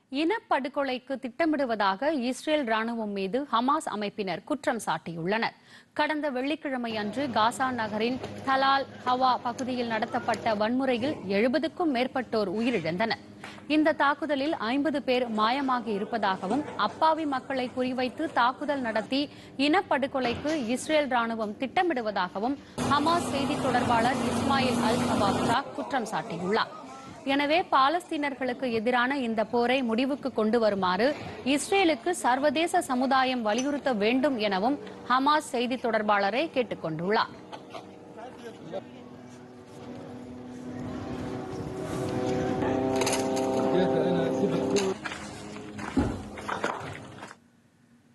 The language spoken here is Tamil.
இனப்படுகொலைக்கு திட்டமிடுவதாக இஸ்ரேல் ராணுவம் மீது ஹமாஸ் அமைப்பினர் குற்றம் சாட்டியுள்ளனர் கடந்த வெள்ளிக்கிழமை அன்று காசா நகரின் தலால் ஹவா பகுதியில் நடத்தப்பட்ட வன்முறையில் எழுபதுக்கும் மேற்பட்டோர் உயிரிழந்தனர் இந்த தாக்குதலில் ஐம்பது பேர் மாயமாகி இருப்பதாகவும் அப்பாவி மக்களை குறிவைத்து தாக்குதல் நடத்தி இனப்படுகொலைக்கு இஸ்ரேல் ராணுவம் திட்டமிடுவதாகவும் ஹமாஸ் செய்தி தொடர்பாளர் இஸ்மாயில் அல் ஹவாப்ஷா குற்றம் சாட்டியுள்ளார் எனவே பாலஸ்தீனர்களுக்கு எதிரான இந்த போரை முடிவுக்கு கொண்டு வருமாறு இஸ்ரேலுக்கு சர்வதேச சமுதாயம் வலியுறுத்த வேண்டும் எனவும் ஹமாஸ் செய்தி தொடர்பாளரை கேட்டுக் கொண்டுள்ளார் جيت انا سبت كل